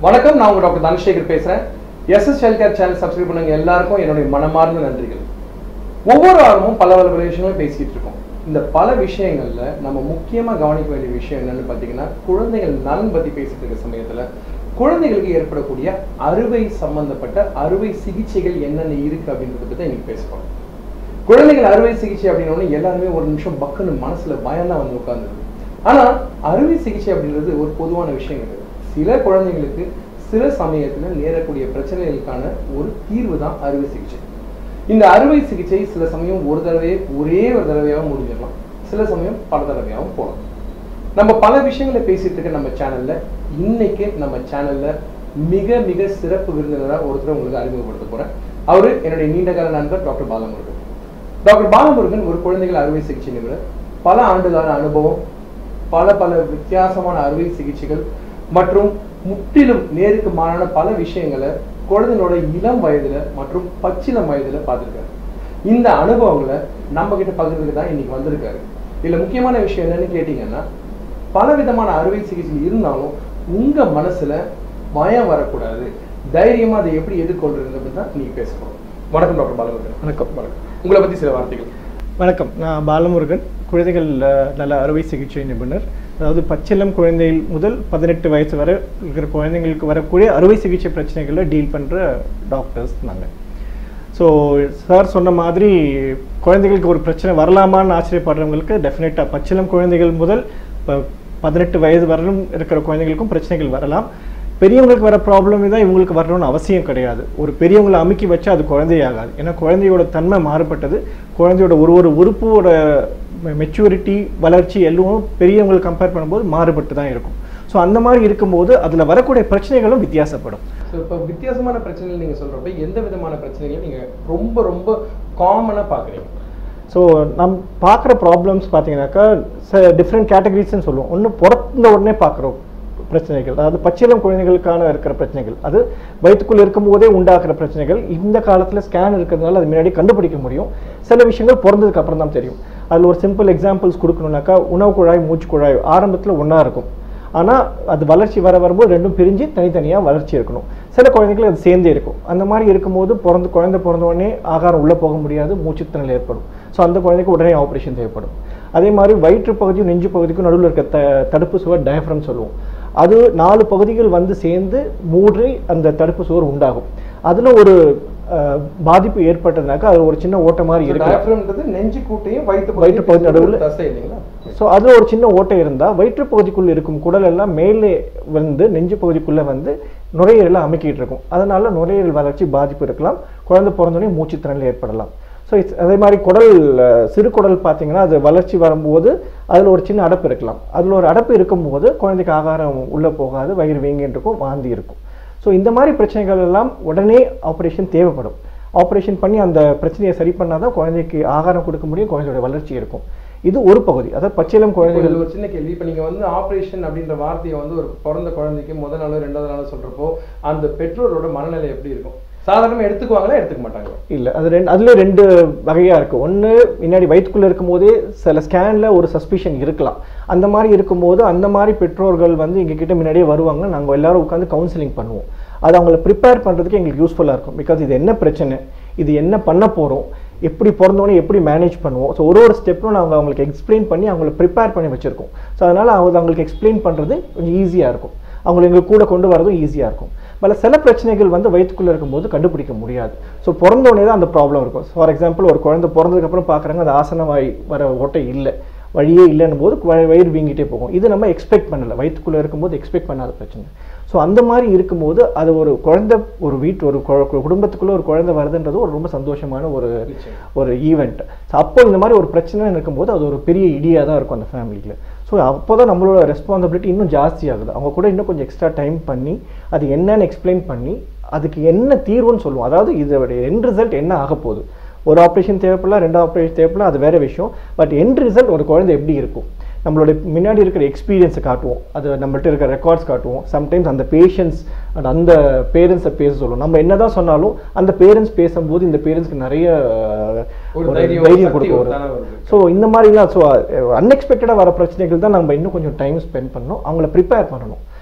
வணக்கம் நான் உங்க டாக்டர் தனசேகர் பேசுறேன் SS health care channel subscribe பண்ணுங்க எல்லாருக்கும் என்னுடைய மனமார்ந்த நன்றிகள் ஒவ்வொரு வாரமும் பல பல விஷயங்களும் பேசிட்டு இருக்கோம் இந்த பல விஷயங்கள்ல நம்ம முக்கியமா கவனிக்க வேண்டிய விஷயம் என்னன்னு பார்த்தீங்கன்னா குழந்தைகள் நலன் பத்தி பேசிட்டு இருக்க சமயத்துல குழந்தைகளுக்கு ஏற்படக்கூடிய அறுவை சம்பந்தப்பட்ட அறுவை சிகிச்சைகள் என்னென்ன இருக்கு அப்படின்றத பத்தி இன்னைக்கு பேசுறோம் குழந்தைகள் அறுவை சிகிச்சை அப்படின்னோடனே எல்லாருமே ஒரு நிமிஷம் பக்குன்னு மனசுல பயம் தான் வந்து உட்கார்ந்துருது ஆனா அறுவை சிகிச்சை அப்படின்றது ஒரு பொதுவான விஷயம் கிடையாது சில குழந்தைங்களுக்கு சில சமயத்துல நேரக்கூடிய பிரச்சனைகளுக்கான ஒரு தீர்வு தான் அறுவை சிகிச்சை இந்த அறுவை சிகிச்சை சில சமயம் ஒரு தடவை ஒரே ஒரு தடவையாக முடிஞ்சிடலாம் சில சமயம் பல தடவையாகவும் போகலாம் நம்ம பல விஷயங்களை பேசிட்டு இருக்க நம்ம சேனல்ல இன்னைக்கு நம்ம சேனல்ல மிக மிக சிறப்பு விருந்தினராக ஒருத்தர் உங்களுக்கு அறிமுகப்படுத்த போறேன் அவரு என்னுடைய நீண்டகால நண்பர் டாக்டர் பாலமுருகன் டாக்டர் பாலமுருகன் ஒரு குழந்தைகள் அறுவை சிகிச்சை நிபுணர் பல ஆண்டுகால அனுபவம் பல பல வித்தியாசமான அறுவை சிகிச்சைகள் மற்றும் முற்றிலும் நேருக்கு மாறான பல விஷயங்களை குழந்தைங்களோட இளம் வயதுல மற்றும் பச்சிளம் வயதுல பார்த்துருக்காரு இந்த அனுபவங்களை நம்ம கிட்ட பகிர்ந்துக்கு தான் இன்னைக்கு வந்திருக்காரு இதுல முக்கியமான விஷயம் என்னன்னு கேட்டீங்கன்னா பல விதமான அறுவை சிகிச்சை இருந்தாலும் உங்க மனசுல பயம் வரக்கூடாது தைரியமா அதை எப்படி எதிர்கொள்றது தான் நீங்க பேச போறோம் வணக்கம் டாக்டர் பாலமுருகன் வணக்கம் வணக்கம் உங்களை பத்தி சில வார்த்தைகள் வணக்கம் நான் பாலமுருகன் குழந்தைகள் அஹ், நல அறுவை சிகிச்சை நிபுணர் அதாவது பச்சிளம் குழந்தைகள் முதல் பதினெட்டு வயசு வரை இருக்கிற குழந்தைங்களுக்கு வரக்கூடிய அறுவை சிகிச்சை பிரச்சனைகளை டீல் பண்ணுற டாக்டர்ஸ் நாங்கள் ஸோ சார் சொன்ன மாதிரி குழந்தைகளுக்கு ஒரு பிரச்சனை வரலாமான்னு ஆச்சரியப்படுறவங்களுக்கு டெஃபினட்டாக பச்சிளம் குழந்தைகள் முதல் இப்போ பதினெட்டு வயது வரலும் இருக்கிற குழந்தைகளுக்கும் பிரச்சனைகள் வரலாம் பெரியவங்களுக்கு வர ப்ராப்ளம் தான் இவங்களுக்கு வரணும்னு அவசியம் கிடையாது ஒரு பெரியவங்களை அமுக்கி வச்சா அது குழந்தையாகாது ஏன்னா குழந்தையோட தன்மை மாறுபட்டது குழந்தையோட ஒரு ஒரு உறுப்போட மெச்சூரிட்டி வளர்ச்சி எல்லாம் பெரியவங்களுக்கு கம்பேர் பண்ணும்போது மாறுபட்டு தான் இருக்கும் ஸோ அந்த மாதிரி இருக்கும்போது அதில் வரக்கூடிய பிரச்சனைகளும் வித்தியாசப்படும் ஸோ இப்போ வித்தியாசமான பிரச்சனைகள் நீங்க சொல்றப்ப எந்த விதமான பிரச்சனைகளை நீங்க ரொம்ப ரொம்ப காமனா பாக்குறீங்க ஸோ நம் பார்க்குற ப்ராப்ளம்ஸ் பார்த்தீங்கன்னாக்கா டிஃப்ரெண்ட் கேட்டகரிஸ்ன்னு சொல்லுவோம் ஒன்று பிறந்த உடனே பார்க்குறோம் பிரச்சனைகள் அதாவது பச்சிளம் குழந்தைகளுக்கான இருக்கிற பிரச்சனைகள் அது வயிற்றுக்குள்ள இருக்கும்போதே உண்டாக்குற பிரச்சனைகள் இந்த காலத்தில் ஸ்கேன் இருக்கிறதுனால அது முன்னாடி கண்டுபிடிக்க முடியும் சில விஷயங்கள் பிறந்ததுக்கு அப்புறம் தான் தெரியும் அதில் ஒரு சிம்பிள் எக்ஸாம்பிள்ஸ் கொடுக்கணும்னாக்கா உணவு குழாய் மூச்சு குழாய் ஆரம்பத்தில் ஒன்றா இருக்கும் ஆனால் அது வளர்ச்சி வர வரும்போது ரெண்டும் பிரிஞ்சு தனித்தனியாக வளர்ச்சி இருக்கணும் சில குழந்தைங்களுக்கு அது சேர்ந்தே இருக்கும் அந்த மாதிரி இருக்கும்போது பிறந்து குழந்தை பிறந்த உடனே ஆகாரம் உள்ளே போக முடியாது மூச்சுத்திணறல் ஏற்படும் ஸோ அந்த குழந்தைக்கு உடனே ஆப்ரேஷன் தேவைப்படும் அதே மாதிரி வயிற்று பகுதியும் நெஞ்சு பகுதிக்கும் நடுவில் இருக்க த தடுப்பு சுவர் டயஃப்ரம் சொல்லுவோம் அது நாலு பகுதிகள் வந்து சேர்ந்து மூடி அந்த தடுப்பு சுவர் உண்டாகும் அதில் ஒரு அஹ், பாதிப்பு ஏற்பட்டதுனாக்கா அது ஒரு சின்ன ஓட்டை மாதிரி இருக்கு டயப்ரம்ன்றது நெஞ்சு கூட்டையும் வயிற்று வயிற்று பகுதி நடுவுல- தசை இல்லைங்களா ஸோ அதில் ஒரு சின்ன ஓட்டை இருந்தால் வயிற்று பகுதிக்குள்ள இருக்கும் குடல் எல்லாம் மேலே வந்து நெஞ்சு பகுதிக்குள்ளே வந்து நுரையீரலை அமுக்கிட்டு இருக்கும் அதனால நுரையீரல் வளர்ச்சி பாதிப்பு இருக்கலாம் குழந்தை பிறந்தோடனே மூச்சுத்திறனில் ஏற்படலாம் ஸோ அதே மாதிரி குடல் அஹ், சிறு குடல் பார்த்தீங்கன்னா அது வளர்ச்சி வரும்போது அதில் ஒரு சின்ன அடப்பு இருக்கலாம் அதில் ஒரு அடப்பு இருக்கும்போது குழந்தைக்கு ஆகாரம் உள்ளே போகாது வயிறு வீங்கிட்டு இருக்கும் வாந்தி இருக்கும் ஸோ இந்த மாதிரி பிரச்சனைகள் எல்லாம் உடனே ஆப்ரேஷன் தேவைப்படும் ஆப்ரேஷன் பண்ணி அந்த பிரச்சனையை சரி பண்ணாதான் தான் குழந்தைக்கு ஆகாரம் கொடுக்க முடியும் குழந்தையோட வளர்ச்சி இருக்கும் இது ஒரு பகுதி அதாவது பச்சிளம் இப்போ குழந்தைகள் இதுல ஒரு சின்ன கேள்வி இப்போ நீங்க வந்து ஆபரேஷன் அப்படின்ற வார்த்தையை வந்து ஒரு பிறந்த குழந்தைக்கு முதல் நாள் ரெண்டாவது நாள் சொல்றப்போ அந்த பெற்றோரோட மனநிலை எப்படி இருக்கும் சாதாரணமா எடுத்துக்குவாங்களா எடுத்துக்க மாட்டாங்க இல்லை அது ரெண்டு அதுல ரெண்டு வகையா இருக்கு ஒன்று முன்னாடி வயிற்றுக்குள்ள இருக்கும்போதே சில ஸ்கேன்ல ஒரு சஸ்பிஷன் இருக்கலாம் அந்த மாதிரி இருக்கும்போது அந்த மாதிரி பெற்றோர்கள் வந்து எங்ககிட்ட முன்னாடியே வருவாங்க நாங்கள் எல்லாரும் உட்காந்து கவுன்சிலிங் பண்ணுவோம் அது அவங்கள ப்ரிப்பேர் பண்ணுறதுக்கு எங்களுக்கு யூஸ்ஃபுல்லாக இருக்கும் பிகாஸ் இது என்ன பிரச்சனை இது என்ன பண்ண போகிறோம் எப்படி பிறந்தோடனே எப்படி மேனேஜ் பண்ணுவோம் ஸோ ஒரு ஒரு ஸ்டெப்பும் நாங்கள் அவங்களுக்கு எக்ஸ்பிளைன் பண்ணி அவங்களை ப்ரிப்பேர் பண்ணி வச்சுருக்கோம் ஸோ அதனால் அவங்க அவங்களுக்கு எக்ஸ்பிளைன் பண்ணுறது கொஞ்சம் ஈஸியாக இருக்கும் அவங்களை எங்களுக்கு கூட கொண்டு வரதும் ஈஸியாக இருக்கும் பல சில பிரச்சனைகள் வந்து வயிற்றுக்குள்ளே இருக்கும்போது கண்டுபிடிக்க முடியாது ஸோ பிறந்தோடனே தான் அந்த ப்ராப்ளம் இருக்கும் ஃபார் எக்ஸாம்பிள் ஒரு குழந்தை பிறந்ததுக்கப்புறம் பார்க்குறாங்க அந்த ஆசன வாய் வர ஓட்டை இல்லை வழியே இல்லைன்னும் போது வ- வயிறு வீங்கிட்டே போகும் இது நம்ம எக்ஸ்பெக்ட் பண்ணல வயிற்றுக்குள்ளே இருக்கும்போது எக்ஸ்பெக்ட் பண்ணாத பிரச்சனை ஸோ அந்த மாதிரி இருக்கும்போது அது ஒரு குழந்தை ஒரு வீட்டு ஒரு கு- குடும்பத்துக்குள்ள ஒரு குழந்தை வருதுன்றது ஒரு ரொம்ப சந்தோஷமான ஒரு நிச்சயம். ஒரு ஈவெண்ட் ஸோ அப்போ இந்த மாதிரி ஒரு பிரச்சனை இருக்கும்போது அது ஒரு பெரிய இடியாக தான் இருக்கும் அந்த ஃபேமிலியில் ஸோ அப்போ தான் நம்மளோட ரெஸ்பான்சிபிலிட்டி இன்னும் ஜாஸ்தி ஆகுது அவங்க கூட இன்னும் கொஞ்சம் எக்ஸ்ட்ரா டைம் பண்ணி அது என்னன்னு எக்ஸ்பிளைன் பண்ணி அதுக்கு என்ன தீர்வுன்னு சொல்லுவோம் அதாவது இதோடைய எண்ட் ரிசல்ட் என்ன ஆக போகுது ஒரு ஆப்ரேஷன் தேவைப்படலாம் ரெண்டு ஆப்ரேஷன் தேவைப்படலாம் அது வேற விஷயம் பட் எண்ட் ரிசல்ட் ஒரு குழந்தை எப்படி இருக்கும் நம்மளோட முன்னாடி இருக்கிற எக்ஸ்பீரியன்ஸை காட்டுவோம் அது நம்மள்ட்ட இருக்கிற ரெக்கார்ட்ஸ் காட்டுவோம் சம்டைம்ஸ் அந்த பேஷண்ட்ஸ் அண்ட் அந்த பேரண்ட்ஸை பேச சொல்லுவோம் நம்ம என்னதான் சொன்னாலும் அந்த பேரண்ட்ஸ் பேசும்போது இந்த பேரண்ட்ஸ்க்கு நிறைய அஹ், ஒரு ஒரு தைரியம், தைரியம் சக்தி கொடுக்க ஒரு வரும் தானே வருது. ஸோ இந்த மாதிரிலாம் ஸோ அன்எக்ஸ்பெக்டடாக வர பிரச்சனைகள் தான் நம்ம இன்னும் கொஞ்சம் டைம் ஸ்பெண்ட் பண்ணணும் அவங்கள ப்ரிப்பேர் பண்ணணும்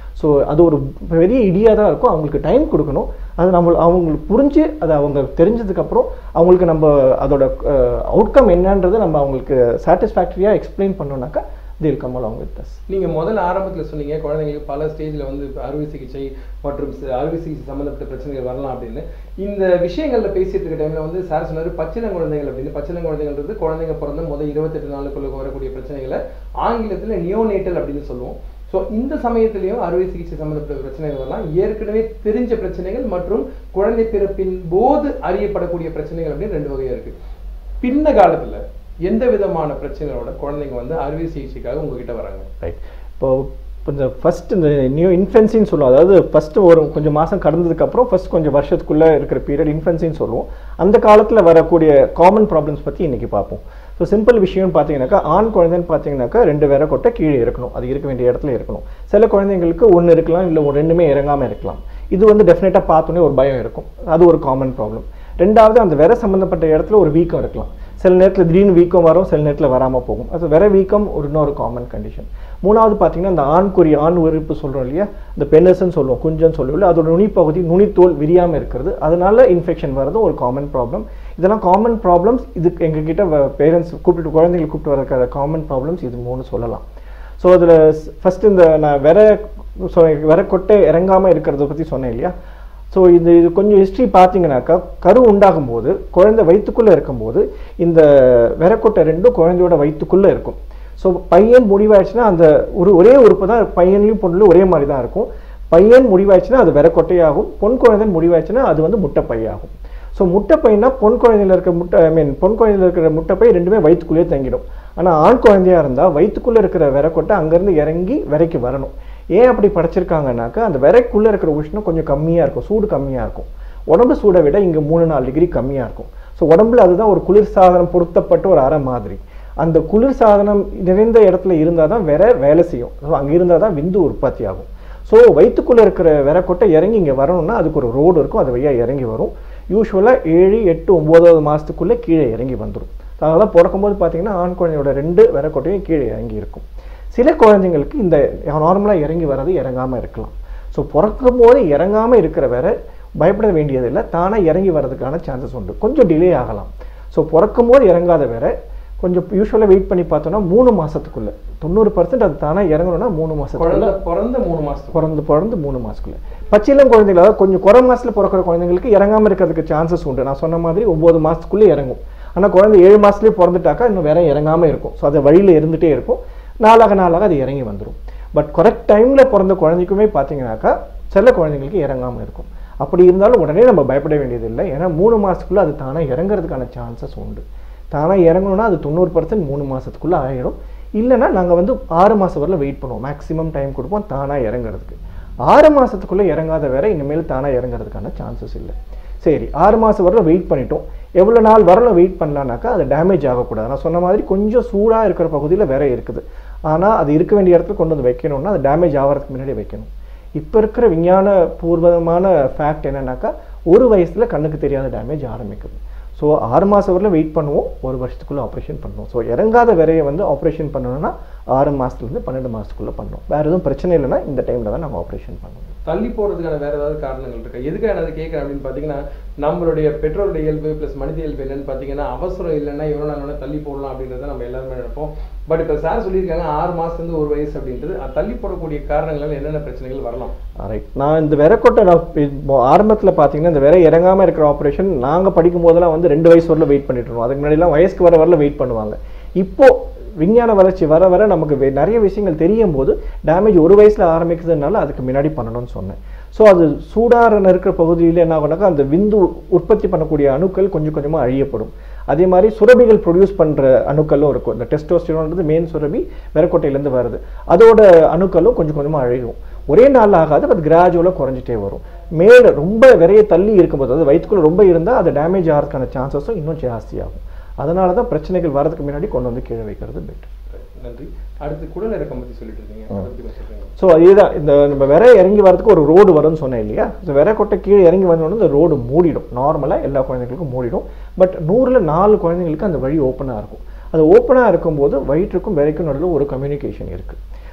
ஸோ அது ஒரு பெரிய இடியாக தான் இருக்கும் அவங்களுக்கு டைம் கொடுக்கணும் அது நம்ம அவங்களுக்கு புரிஞ்சு அதை அவங்க தெரிஞ்சதுக்கப்புறம் அவங்களுக்கு நம்ம அதோட அவுட்கம் என்னன்றதை நம்ம அவங்களுக்கு சாட்டிஸ்ஃபேக்டரியாக எக்ஸ்பிளைன் பண்ணோம்னாக்கா தில் கம் along with us நீங்க முதல்ல ஆரம்பத்துல சொன்னீங்க குழந்தைங்களுக்கு பல ஸ்டேஜ்ல வந்து அறுவை சிகிச்சை மற்றும் ச- அறுவை சிகிச்சை சம்பந்தப்பட்ட பிரச்சனைகள் வரலாம் அப்படின்னு இந்த விஷயங்கள்ல பேசிட்டு இருக்க டைம்ல வந்து சார் சொன்னாரு பச்சிளம் குழந்தைகள் அப்படின்னு பச்சிளம் குழந்தைகள்ன்றது குழந்தைங்க பிறந்த முதல் இருபத்தெட்டு நாளுக்குள்ள வரக்கூடிய பிரச்சனைகளை ஆங்கிலத்துல நியோனேட்டல் அப்படின்னு சொல்லுவோம் ஸோ இந்த சமயத்திலையும் அறுவை சிகிச்சை சம்பந்தப்பட்ட பிரச்சனைகள் வரலாம் ஏற்கனவே தெரிஞ்ச பிரச்சனைகள் மற்றும் குழந்தை பிறப்பின் போது அறியப்படக்கூடிய பிரச்சனைகள் அப்படின்னு ரெண்டு வகையா இருக்கு பின்ன காலத்துல எந்த விதமான பிரச்சனைகளோட குழந்தைங்க வந்து அறுவை சிகிச்சைக்காக உங்ககிட்ட வராங்க ரைட் இப்போ இப்போ இந்த ஃபர்ஸ்ட் இந்த நியூ இன்ஃபென்சின்னு சொல்லுவோம் அதாவது ஃபர்ஸ்ட் ஒரு கொஞ்சம் மாதம் கடந்ததுக்கப்புறம் ஃபர்ஸ்ட் கொஞ்சம் வருஷத்துக்குள்ளே இருக்கிற பீரியட் இன்ஃபென்சின்னு சொல்லுவோம் அந்த காலத்தில் வரக்கூடிய காமன் ப்ராப்ளம்ஸ் பற்றி இன்றைக்கி பார்ப்போம் ஸோ சிம்பிள் விஷயம்னு பார்த்தீங்கன்னாக்கா ஆண் குழந்தைன்னு பார்த்தீங்கன்னாக்கா ரெண்டு வேற கொட்டை கீழே இருக்கணும் அது இருக்க வேண்டிய இடத்துல இருக்கணும் சில குழந்தைங்களுக்கு ஒன்று இருக்கலாம் இல்லை ஒரு ரெண்டுமே இறங்காமல் இருக்கலாம் இது வந்து டெஃபினட்டாக பார்த்தோன்னே ஒரு பயம் இருக்கும் அது ஒரு காமன் ப்ராப்ளம் ரெண்டாவது அந்த விர சம்மந்தப்பட்ட இடத்துல ஒரு வீக்கம் இருக்கலாம் சில நேரத்தில் திடீர்னு வீக்கம் வரும் சில நேரத்தில் வராமல் போகும் அது விர வீக்கம் ஒரு இன்னொரு காமன் கண்டிஷன் மூணாவது பார்த்தீங்கன்னா இந்த ஆண்குறி ஆண் உறுப்பு சொல்கிறோம் இல்லையா இந்த பெனஸ்ன்னு சொல்லுவோம் குஞ்சன்னு சொல்லுவோம் இல்லையா அதோட நுனிப்பகுதி நுனித்தோல் விரியாமல் இருக்கிறது அதனால இன்ஃபெக்ஷன் வர்றது ஒரு காமன் ப்ராப்ளம் இதெல்லாம் காமன் ப்ராப்ளம்ஸ் இதுக்கு எங்ககிட்ட பேரண்ட்ஸ் கூப்பிட்டு குழந்தைங்களை கூப்பிட்டு வர காமன் ப்ராப்ளம்ஸ் இது மூணு சொல்லலாம் ஸோ அதில் ஃபஸ்ட்டு இந்த நான் விர சொ விர கொட்டை இறங்காமல் இருக்கிறத பற்றி சொன்னேன் இல்லையா ஸோ இது இது கொஞ்சம் ஹிஸ்ட்ரி பார்த்தீங்கன்னாக்கா கரு உண்டாகும் போது குழந்தை வயிற்றுக்குள்ளே இருக்கும்போது இந்த விரக்கொட்டை ரெண்டும் குழந்தையோட வயிற்றுக்குள்ளே இருக்கும் ஸோ பையன் முடிவாயிடுச்சுன்னா அந்த ஒரு ஒரே உறுப்பு தான் பையன்லையும் பொண்ணுலையும் ஒரே மாதிரி தான் இருக்கும் பையன் முடிவாயிடுச்சுன்னா அது விரக்கொட்டையாகும் பொன் குழந்தைன்னு முடிவாயிடுச்சுன்னா அது வந்து முட்டைப்பையாகும் ஸோ முட்டைப்பைனா பொன் குழந்தையில இருக்க முட்டை ஐ மீன் பொன் குழந்தையில இருக்கிற முட்டைப்பை ரெண்டுமே வயிற்றுக்குள்ளேயே தங்கிடும் ஆனால் ஆண் குழந்தையா இருந்தால் வயிற்றுக்குள்ளே இருக்கிற விரக்கொட்டை அங்கேருந்து இறங்கி விரைக்கு வரணும் ஏன் அப்படி படைச்சிருக்காங்கனாக்கா அந்த விரைக்குள்ளே இருக்கிற உஷ்ணம் கொஞ்சம் கம்மியாக இருக்கும் சூடு கம்மியாக இருக்கும் உடம்பு சூடை விட இங்கே மூணு நாலு டிகிரி கம்மியாக இருக்கும் ஸோ உடம்புல அதுதான் ஒரு குளிர் சாதனம் பொருத்தப்பட்ட ஒரு அறை மாதிரி அந்த குளிர் சாதனம் நிறைந்த இடத்துல இருந்தால் தான் விரை வேலை செய்யும் ஸோ அங்கே இருந்தால் தான் விந்து உற்பத்தி ஆகும் ஸோ வயிற்றுக்குள்ளே இருக்கிற விரக்கொட்டை இறங்கி இங்கே வரணும்னா அதுக்கு ஒரு ரோடு இருக்கும் அது வழியாக இறங்கி வரும் யூஸ்வலாக ஏழு எட்டு ஒம்போதாவது மாதத்துக்குள்ளே கீழே இறங்கி வந்துடும் அதனால பிறக்கும்போது பார்த்தீங்கன்னா ஆண் குழந்தையோட ரெண்டு விரக்கொட்டையும் கீழே இறங்கி இருக்கும் சில குழந்தைங்களுக்கு இந்த நார்மலாக இறங்கி வர்றது இறங்காமல் இருக்கலாம் ஸோ பிறக்கும் போது இறங்காமல் இருக்கிற வேற பயப்பட வேண்டியதில்லை தானாக இறங்கி வர்றதுக்கான சான்சஸ் உண்டு கொஞ்சம் டிலே ஆகலாம் ஸோ பிறக்கும் போது இறங்காத வேற கொஞ்சம் யூஸ்வலாக வெயிட் பண்ணி பார்த்தோம்னா மூணு மாதத்துக்குள்ளே தொண்ணூறு பர்சன்ட் அது தானாக இறங்கணும்னா மூணு மாதத்துக்குள்ள குழந்தை பிறந்த மூணு மாசத்துக்கு பிறந்து பிறந்து மூணு மாசத்துக்குள்ள பச்சிளம் குழந்தைகள் அதாவது கொஞ்சம் குறை மாசத்துல பிறக்கிற குழந்தைங்களுக்கு இறங்காம இருக்கிறதுக்கு சான்சஸ் உண்டு நான் சொன்ன மாதிரி ஒன்பது மாசத்துக்குள்ளே இறங்கும் ஆனா குழந்தை ஏழு மாசத்துலயே பிறந்துட்டாக்கா இன்னும் வேற இறங்காம இருக்கும் ஸோ அது வழியில இருந்துட்டே இருக்கும் நாளாக நாளாக அது இறங்கி வந்துடும் பட் கரெக்ட் டைம்ல பிறந்த குழந்தைக்குமே பார்த்தீங்கன்னாக்கா சில குழந்தைங்களுக்கு இறங்காம இருக்கும் அப்படி இருந்தாலும் உடனே நம்ம பயப்பட வேண்டியதில்லை ஏன்னா மூணு மாசத்துக்குள்ள அது தானே இறங்குறதுக்கான சான்சஸ் உண்டு தானாக இறங்கணும்னா அது தொண்ணூறு பர்சன்ட் மூணு மாசத்துக்குள்ள ஆயிடும் இல்லைன்னா நாங்கள் வந்து ஆறு மாதம் வரல வெயிட் பண்ணுவோம் மேக்ஸிமம் டைம் கொடுப்போம் தானாக இறங்குறதுக்கு ஆறு மாசத்துக்குள்ள இறங்காத வேற இனிமேல் தானாக இறங்குறதுக்கான சான்சஸ் இல்லை சரி ஆறு மாதம் வரல வெயிட் பண்ணிட்டோம் எவ்வளோ நாள் வரல வெயிட் பண்ணலான்னாக்கா அது டேமேஜ் ஆகக்கூடாது நான் சொன்ன மாதிரி கொஞ்சம் சூடாக இருக்கிற பகுதியில் வேற இருக்குது ஆனால் அது இருக்க வேண்டிய இடத்துல கொண்டு வந்து வைக்கணும்னா அது டேமேஜ் ஆகிறதுக்கு முன்னாடி வைக்கணும் இப்போ இருக்கிற விஞ்ஞான பூர்வமான ஃபேக்ட் என்னன்னாக்கா ஒரு வயசுல கண்ணுக்கு தெரியாத டேமேஜ் ஆரம்பிக்குது ஸோ ஆறு மாதம் வரல வெயிட் பண்ணுவோம் ஒரு வருஷத்துக்குள்ள ஆப்ரேஷன் பண்ணுவோம் ஸோ இறங்காத விரையை வந்து ஆப்ரேஷன் பண்ணணும்னா ஆறு மாதத்துலேருந்து பன்னெண்டு மாதத்துக்குள்ள பண்ணணும் வேறு எதுவும் பிரச்சனை இல்லைன்னா இந்த டைமில் தான் நம்ம ஆப்ரேஷன் பண்ணணும் தள்ளி போறதுக்கான வேற ஏதாவது காரணங்கள் இருக்கா எதுக்காக நான் அதை கேட்கறேன் அப்படின்னு பாத்தீங்கன்னா நம்மளுடைய பெட்ரோலுடைய இயல்பு பிளஸ் மனித இயல்பு என்னன்னு பாத்தீங்கன்னா அவசரம் இல்லைன்னா எவ்வளவு நாள் வேணா தள்ளி போடலாம் அப்படின்றத நம்ம எல்லாருமே நினைப்போம் பட் இப்ப சார் சொல்லியிருக்காங்க ஆறு மாசத்துல இருந்து ஒரு வயசு அப்படின்றது அது தள்ளி போடக்கூடிய காரணங்களால என்னென்ன பிரச்சனைகள் வரலாம் ரைட் நான் இந்த விரக்கொட்டை நான் இப்போ ஆரம்பத்தில் பார்த்தீங்கன்னா இந்த விரை இறங்காமல் இருக்கிற ஆப்ரேஷன் நாங்கள் படிக்கும் போதெல்லாம் வந்து ரெண்டு வயசு வரல வெயிட் பண்ணிட்டு இருந்தோம் அதுக்கு முன்னாடிலாம் வயசுக்கு வர வரல வெயிட் பண்ணுவாங்க இப்போ விஞ்ஞான வளர்ச்சி வர வர நமக்கு வே- நிறைய விஷயங்கள் தெரியும் போது டேமேஜ் ஒரு வயசுல ஆரம்பிக்கிறதுனால அதுக்கு முன்னாடி பண்ணணும்னு சொன்னேன் ஸோ அது சூடார இருக்கிற பகுதியில் என்ன ஆகுனாக்கா அந்த விந்து உற்பத்தி பண்ணக்கூடிய அணுக்கள் கொஞ்சம் கொஞ்சமாக அழியப்படும் அதே மாதிரி சுரபிகள் ப்ரொடியூஸ் பண்ணுற அணுக்களும் இருக்கும் இந்த டெஸ்டோஸ்டிரோன்றது மெயின் சுரபி விரக்கொட்டையிலேருந்து வருது அதோட அணுக்களும் கொஞ்சம் கொஞ்சமாக அழியும் ஒரே நாள் ஆகாது அது கிராஜுவலாக குறைஞ்சிட்டே வரும் மேலே ரொம்ப விரைய தள்ளி இருக்கும்போது அது வயிற்றுக்குள்ள ரொம்ப இருந்தால் அது டேமேஜ் ஆகிறதுக்கான சான்சஸும் இன்னும் ஜாஸ்தியாகும் அதனால தான் பிரச்சனைகள் வரதுக்கு முன்னாடி கொண்டு வந்து கீழே வைக்கிறது பெட்டர் நன்றி அடுத்து குடல் இறக்கம் பத்தி சொல்லிட்டு இருந்தீங்க அதை பத்தி கொஞ்சம் சொல்றீங்களா? ஸோ அதுதான் இந்த நம்ம விரை இறங்கி வரதுக்கு ஒரு ரோடு வரும்னு சொன்னேன் இல்லையா இந்த விரை கொட்டை கீழே இறங்கி வந்தோடனே இந்த ரோடு மூடிடும் நார்மலாக எல்லா குழந்தைங்களுக்கும் மூடிடும் பட் நூறில் நாலு குழந்தைங்களுக்கு அந்த வழி ஓப்பனாக இருக்கும் அது ஓப்பனாக இருக்கும்போது வயிற்றுக்கும் விரைக்கும் நடுவில் ஒரு கம்யூனிகேஷன் இருக்குது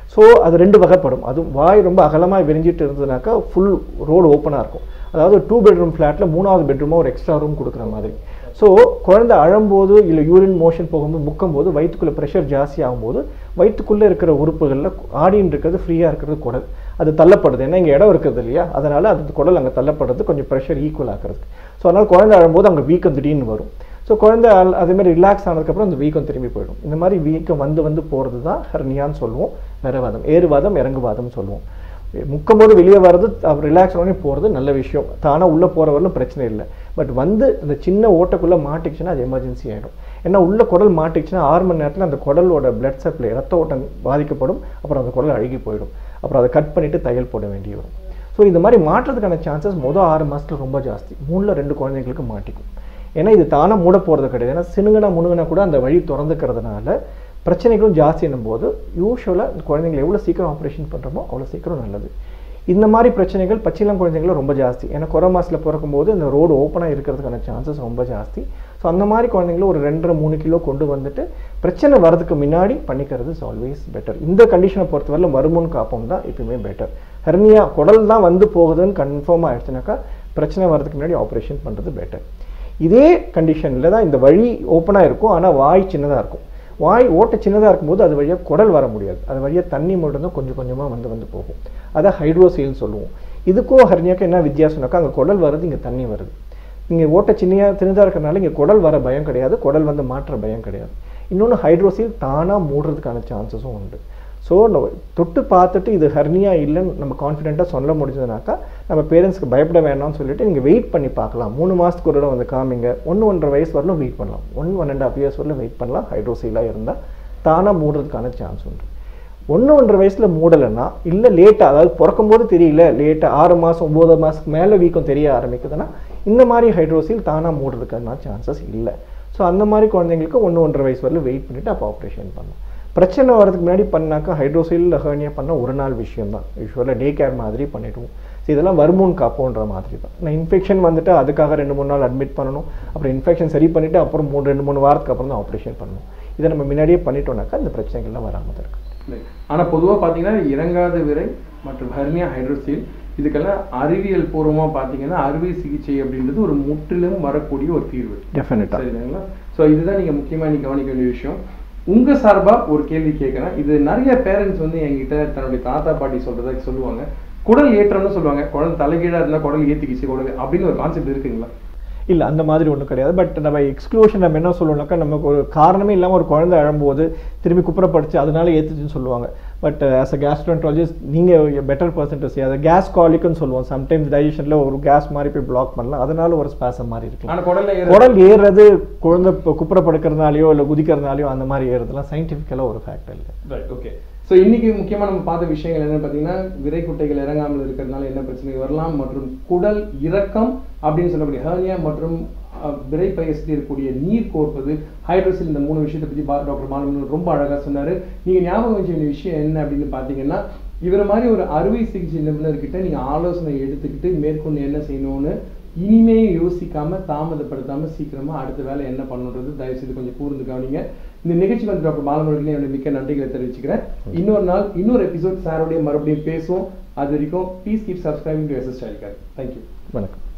ஸோ அது ரெண்டு வகைப்படும் அது வாய் ரொம்ப அகலமாக விரிஞ்சிட்டு இருந்ததுனாக்கா ஃபுல் ரோடு ஓப்பனாக இருக்கும் அதாவது டூ பெட்ரூம் ஃப்ளாட்டில் மூணாவது பெட்ரூமாக ஒரு எக்ஸ்ட்ரா ரூம் கொடுக்குற மாதிரி ஸோ குழந்தை அழும்போது இல்லை யூரின் மோஷன் போகும்போது முக்கும்போது வயிற்றுக்குள்ளே ப்ரெஷர் ஜாஸ்தி ஆகும்போது வயிற்றுக்குள்ளே இருக்கிற உறுப்புகளில் ஆடின்னு இருக்கிறது ஃப்ரீயாக இருக்கிறது குடல் அது தள்ளப்படுது ஏன்னா இங்கே இடம் இருக்குது இல்லையா அதனால் அது குடல் அங்கே தள்ளப்படுறது கொஞ்சம் ப்ரெஷர் ஈக்குவல் ஆக்குறதுக்கு ஸோ அதனால் குழந்தை அழும்போது அங்கே வீக்கம் திடீர்னு வரும் ஸோ குழந்தை அல்- அதே மாதிரி ரிலாக்ஸ் ஆனதுக்கப்புறம் அந்த வீக்கம் திரும்பி போயிடும் இந்த மாதிரி வீக்கம் வந்து வந்து போகிறது தான் ஹெர்னியான்னு சொல்லுவோம் நரவாதம் ஏறுவாதம் இறங்குவாதம் சொல்லுவோம் முக்கும் போது வெளியே வர்றது ரிலாக்ஸ் உடனே போகிறது நல்ல விஷயம் தானாக உள்ளே போகிற வரலும் பிரச்சனை இல்லை பட் வந்து அந்த சின்ன ஓட்டைக்குள்ளே மாட்டிக்கிச்சுன்னா அது எமர்ஜென்சி ஆகிடும் ஏன்னா உள்ள குடல் மாட்டிக்கிச்சுன்னா ஆறு மணி நேரத்தில் அந்த குடலோட பிளட் சப்ளை ரத்த ஓட்டம் பாதிக்கப்படும் அப்புறம் அந்த குடல் அழுகி போயிடும் அப்புறம் அதை கட் பண்ணிவிட்டு தையல் போட வேண்டி வரும் ஸோ இந்த மாதிரி மாற்றுறதுக்கான சான்சஸ் மொதல் ஆறு மாதத்துல ரொம்ப ஜாஸ்தி மூணில் ரெண்டு குழந்தைங்களுக்கு மாட்டிக்கும் ஏன்னா இது தானாக மூட போகிறது கிடையாது ஏன்னா சினுங்கனா முணுங்கனா கூட அந்த வழி திறந்துக்கிறதுனால பிரச்சனைகளும் ஜாஸ்தின்னும் போது யூஸ்வலாக இந்த குழந்தைங்களை எவ்வளோ சீக்கிரம் ஆப்ரேஷன் பண்ணுறோமோ அவ்வளோ சீக்கிரம் நல்லது இந்த மாதிரி பிரச்சனைகள் பச்சிளம் குழந்தைங்களும் ரொம்ப ஜாஸ்தி ஏன்னா கொரோனா மாதத்தில் பிறக்கும்போது இந்த ரோடு ஓப்பனாக இருக்கிறதுக்கான சான்சஸ் ரொம்ப ஜாஸ்தி ஸோ அந்த மாதிரி குழந்தைங்களும் ஒரு ரெண்டரை மூணு கிலோ கொண்டு வந்துட்டு பிரச்சனை வரதுக்கு முன்னாடி பண்ணிக்கிறது இஸ் ஆல்வேஸ் பெட்டர் இந்த கண்டிஷனை பொறுத்தவரை வருமுன் காப்போம் தான் எப்பயுமே பெட்டர் ஹெர்னியா குடல் தான் வந்து போகுதுன்னு கன்ஃபார்ம் ஆயிடுச்சுனாக்கா பிரச்சனை வரதுக்கு முன்னாடி ஆப்ரேஷன் பண்ணுறது பெட்டர் இதே கண்டிஷனில் தான் இந்த வழி ஓப்பனாக இருக்கும் ஆனால் வாய் சின்னதாக இருக்கும் வாய் ஓட்டை சின்னதாக இருக்கும்போது அது வழியாக குடல் வர முடியாது அது வழியாக தண்ணி மட்டும்தான் கொஞ்சம் கொஞ்சமாக வந்து வந்து போகும் அதை ஹைட்ரோசீல்னு சொல்லுவோம் இதுக்கும் ஹர்னியாக்கும் என்ன வித்தியாசம்னாக்கா அங்கே குடல் வருது இங்கே தண்ணி வருது இங்கே ஓட்டை சின்னையாக சின்னதாக இருக்கிறனால இங்கே குடல் வர பயம் கிடையாது குடல் வந்து மாற்ற பயம் கிடையாது இன்னொன்று ஹைட்ரோசீல் தானாக மூடுறதுக்கான சான்சஸும் உண்டு ஸோ நம்ம தொட்டு பார்த்துட்டு இது ஹர்னியா இல்லைன்னு நம்ம கான்ஃபிடென்ட்டாக சொல்ல முடிஞ்சதுனாக்கா நம்ம பேரண்ட்ஸ்க்கு பயப்பட வேண்டாம்னு சொல்லிட்டு நீங்கள் வெயிட் பண்ணி பார்க்கலாம் மூணு மாதத்துக்கு ஒரு தடவை வந்து காமிங்க ஒன்று ஒன்றரை வயசு வரலும் வெயிட் பண்ணலாம் one one and half years வரலும் வெயிட் பண்ணலாம் ஹைட்ரோசீலாக இருந்தால் தானாக மூடுறதுக்கான சான்ஸ் உண்டு ஒன்று ஒன்றரை வயசில் மூடலைன்னா இல்லை லேட்டாக அதாவது பிறக்கும்போது தெரியல லேட்டாக ஆறு மாதம் ஒம்பது மாதத்துக்கு மேலே வீக்கம் தெரிய ஆரம்பிக்குதுன்னா இந்த மாதிரி ஹைட்ரோசீல் தானாக மூடுறதுக்கான சான்சஸ் இல்லை ஸோ அந்த மாதிரி குழந்தைங்களுக்கு ஒன்று ஒன்றரை வயசு வரலும் வெயிட் பண்ணிவிட்டு அப்போ ஆப்ரேஷன் பண்ணலாம் பிரச்சனை வரதுக்கு முன்னாடி பண்ணாக்கா ஹைட்ரோசைல் ஹர்னியா பண்ண ஒரு நாள் விஷயம் தான் யூஸ்வலாக டே கேர் மாதிரி பண்ணிடுவோம் ஸோ இதெல்லாம் வருமுன் காப்போன்ற மாதிரி தான் நான் இன்ஃபெக்ஷன் வந்துட்டு அதுக்காக ரெண்டு மூணு நாள் அட்மிட் பண்ணணும் அப்புறம் இன்ஃபெக்ஷன் சரி பண்ணிவிட்டு அப்புறம் மூணு ரெண்டு மூணு வாரத்துக்கு அப்புறம் தான் ஆப்ரேஷன் பண்ணணும் இதை நம்ம முன்னாடியே பண்ணிட்டோம்னாக்கா இந்த பிரச்சனைகள்லாம் வராமல் இருக்கும் ஆனா பொதுவா பாத்தீங்கன்னா இறங்காத விரை மற்றும் ஹெர்னியா ஹைட்ரோசீல் இதுக்கெல்லாம் அறிவியல் பூர்வமா பாத்தீங்கன்னா அறுவை சிகிச்சை அப்படின்றது ஒரு முற்றிலும் வரக்கூடிய ஒரு தீர்வு டெஃபினட்டாக சரிங்களா ஸோ இதுதான் நீங்க முக்கியமா நீங்க கவனிக்க வேண்டிய விஷயம் உங்க சார்பா ஒரு கேள்வி கேட்கறேன் இது நிறைய பேரண்ட்ஸ் வந்து என்கிட்ட தன்னுடைய தாத்தா பாட்டி சொல்றதை சொல்லுவாங்க குடல் ஏற்றம்னு சொல்லுவாங்க குழந்தை தலைகீழா இருந்தா குடல் ஏத்திக்கிச்சு குடல் அப்படின்னு ஒரு கான்செப்ட் இருக்குங்களா இல்லை அந்த மாதிரி ஒன்றும் கிடையாது பட் நம்ம எக்ஸ்க்ளூஷன் நம்ம என்ன சொல்லுவோம்னாக்கா நமக்கு ஒரு காரணமே இல்லாமல் ஒரு குழந்தை அழும்போது திரும்பி குப்புறப்படுச்சு அதனால ஏற்றுச்சுன்னு சொல்லுவாங்க பட் ஆஸ் அ கேஸ்ட்ரோன்டாலஜிஸ்ட் நீங்கள் பெட்டர் பர்சன்ட் அதை கேஸ் காலிக்குன்னு சொல்லுவோம் சம்டைம்ஸ் டைஜஷனில் ஒரு கேஸ் மாதிரி போய் பிளாக் பண்ணலாம் அதனால ஒரு ஸ்பாசம் மாதிரி இருக்கலாம் ஆனா குடல்ல ஏற குடல் ஏறுறது குழந்தை இப்போ குப்புறப்படுக்கிறதுனாலையோ இல்லை குதிக்கிறதுனாலையோ அந்த மாதிரி ஏறுறதுலாம் சயின்டிஃபிக்கலாக ஒரு ஃபேக்டர் இல்லை ரைட் ஓகே ஸோ இன்னைக்கு முக்கியமா நம்ம பார்த்த விஷயங்கள் என்னன்னு பார்த்தீங்கன்னா விரை குட்டைகள் இறங்காமல் இருக்கிறதுனால என்ன பிரச்சனை வரலாம் மற்றும் குடல் இறக்கம் அப்படின்னு சொல்லக்கூடிய ஹர்னியா மற்றும் அஹ், விரை பயசத்தில் இருக்கக்கூடிய நீர் கோர்ப்பது ஹைட்ரோசில் இந்த மூணு விஷயத்தை பற்றி பா டாக்டர் மாலமன் ரொம்ப அழகா சொன்னாரு நீங்க ஞாபகம் வச்ச வேண்டிய விஷயம் என்ன அப்படின்னு பார்த்தீங்கன்னா இவரை மாதிரி ஒரு அறுவை சிகிச்சை நிபுணர்கிட்ட நீங்க ஆலோசனை எடுத்துக்கிட்டு மேற்கொண்டு என்ன செய்யணும்னு இனிமே யோசிக்காம தாமதப்படுத்தாம சீக்கிரமா அடுத்த வேலை என்ன பண்ணணுன்றது தயவு செய்து கொஞ்சம் கூர்ந்து கவனிங்க இந்த நிகழ்ச்சி வந்து டாக்டர் பாலமுருகனே என்னுடைய மிக்க நன்றிகளை தெரிவிச்சுக்கிறேன் இன்னொரு நாள் இன்னொரு எபிசோட் சாரோடைய மறுபடியும் பேசுவோம் அது வரைக்கும் please keep subscribing to SS ஸ்டைலிக்கார் தேங்க்யூ வணக்கம்